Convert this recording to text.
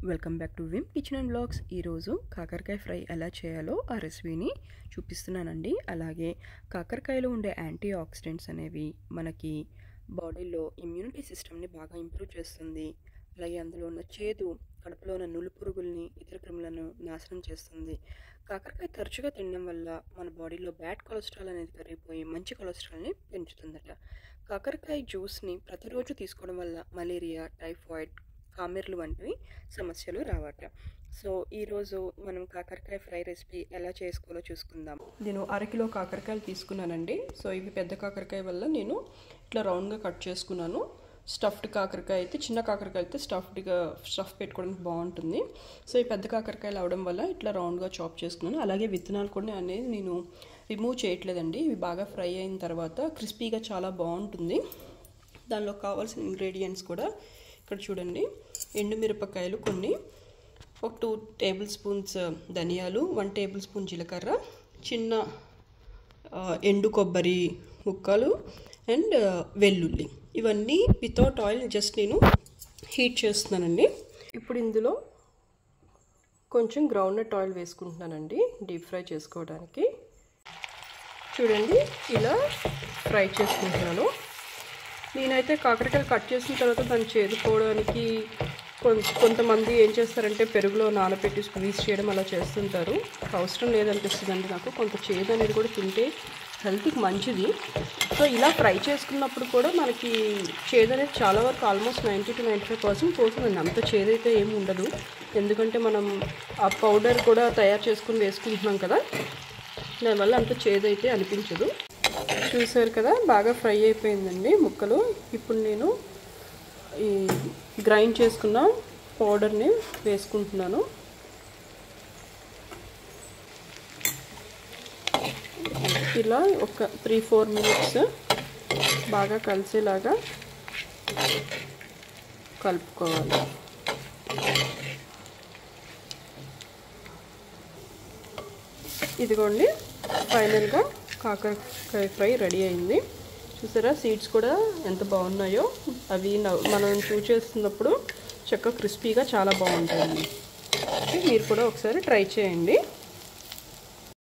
welcome back to Vim kitchen and blogs ఈరోజు కాకరకాయ fry ఎలా చేయాలో ఆ రెసిపీని చూపిస్తున్నానండి అలాగే కాకరకాయలో ఉండే యాంటీ ఆక్సిడెంట్స్ అనేవి మనకి బాడీలో ఇమ్యూనిటీ సిస్టమ్ని బాగా ఇంప్రూవ్ చేస్తుంది అలాగే అందులో ఉన్న చేదు కడుపులో ఉన్న నులు పురుగుల్ని ఇతర క్రిములను నాశనం చేస్తుంది కాకరకాయ తరచుగా తినడం వల్ల మన బాడీలో బ్యాడ్ కొలెస్ట్రాల్ అనేది కరిగిపోయి మంచి కొలెస్ట్రాల్ని పెంచుతుందట కాకరకాయ జ్యూస్ని ప్రతిరోజు తీసుకోవడం వల్ల మలేరియా టైఫాయిడ్ కామెర్లు వంటివి సమస్యలు రావట సో ఈరోజు మనం కాకరకాయ ఫ్రై రెసిపీ ఎలా చేసుకోవాలో చూసుకుందాం నేను అరకిలో కాకరకాయలు తీసుకున్నానండి సో ఇవి పెద్ద కాకరకాయ వల్ల నేను ఇట్లా రౌండ్గా కట్ చేసుకున్నాను స్టఫ్డ్ కాకరకాయ అయితే చిన్న కాకరకాయ అయితే స్టఫ్డ్గా స్టఫ్ పెట్టుకోవడానికి బాగుంటుంది సో ఈ పెద్ద కాకరకాయలు అవడం వల్ల ఇట్లా రౌండ్గా చాప్ చేసుకున్నాను అలాగే విత్తనాలు కూడా అనేది నేను రిమూవ్ చేయట్లేదండి ఇవి బాగా ఫ్రై అయిన తర్వాత క్రిస్పీగా చాలా బాగుంటుంది దానిలో కావాల్సిన ఇంగ్రీడియంట్స్ కూడా ఇక్కడ చూడండి ఎండుమిరపకాయలు కొన్ని ఒక టూ టేబుల్ స్పూన్స్ ధనియాలు వన్ టేబుల్ స్పూన్ జీలకర్ర చిన్న ఎండు కొబ్బరి ముక్కలు అండ్ వెల్లుల్లి ఇవన్నీ వితౌట్ ఆయిల్ జస్ట్ నేను హీట్ చేస్తున్నానండి ఇప్పుడు ఇందులో కొంచెం గ్రౌండ్నట్ ఆయిల్ వేసుకుంటున్నానండి డీప్ ఫ్రై చేసుకోవడానికి చూడండి ఇలా ఫ్రై చేసుకుంటున్నాను నేనైతే కాకరకాయలు కట్ చేసిన తర్వాత దాన్ని చేదుకోవడానికి కొంతమంది ఏం చేస్తారంటే పెరుగులో నానబెట్టి స్క్వీజ్ చేయడం అలా చేస్తుంటారు అవసరం లేదనిపిస్తుందండి నాకు కొంత చేదు అనేది కూడా తింటే హెల్త్కి మంచిది సో ఇలా ఫ్రై చేసుకున్నప్పుడు కూడా మనకి చేదు అనేది చాలా వరకు almost ninety to ninety five percent పోతుందండి అంత చేదైతే ఏమి ఉండదు ఎందుకంటే మనం ఆ పౌడర్ కూడా తయారు చేసుకుని వేసుకుంటున్నాం కదా దానివల్ల అంత చేదైతే అనిపించదు చూసారు కదా బాగా ఫ్రై అయిపోయిందండి ముక్కలు ఇప్పుడు నేను ఈ గ్రైండ్ చేసుకున్న పౌడర్ని వేసుకుంటున్నాను ఇలా ఒక త్రీ ఫోర్ మినిట్స్ బాగా కలిసేలాగా కలుపుకోవాలి ఇదిగోండి ఫైనల్గా కాకరకాయ ఫ్రై రెడీ అయింది చూసారా సీడ్స్ కూడా ఎంత బాగున్నాయో అవి మనం చూ చేస్తున్నప్పుడు చక్కగా క్రిస్పీగా చాలా బాగుంటాయండి మీరు కూడా ఒకసారి ట్రై చేయండి